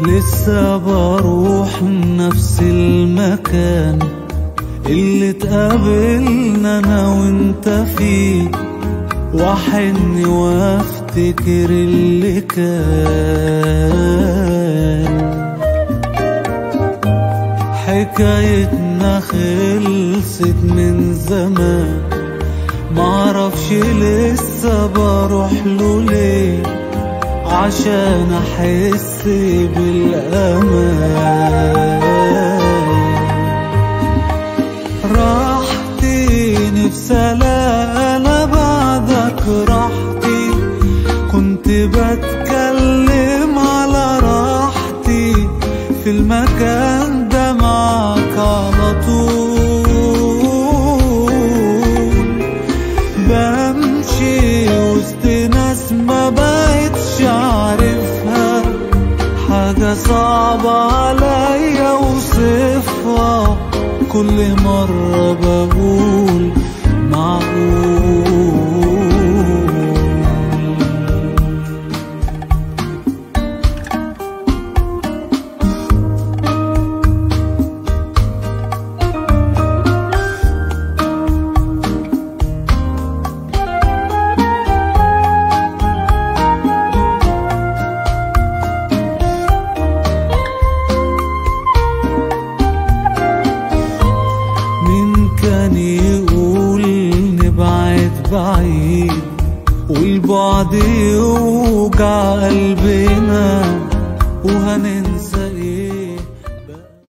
لسه بروح نفس المكان اللي اتقابلنا انا وانت فيه واحن وافتكر اللي كان حكايتنا خلصت من زمان معرفش لسه بروح له ليه عشان احس بالامان راحتي نفسي الاقي انا بعدك راحتي كنت بتكلم على راحتي في المكان ده معاك على طول بمشي وسط ناس ما بقتش عارفها حاجة صعبة عليا اوصفها كل مرة بقول معقول مين كان يقول نبعد بعيد والبعد يوجع قلبنا وهننسى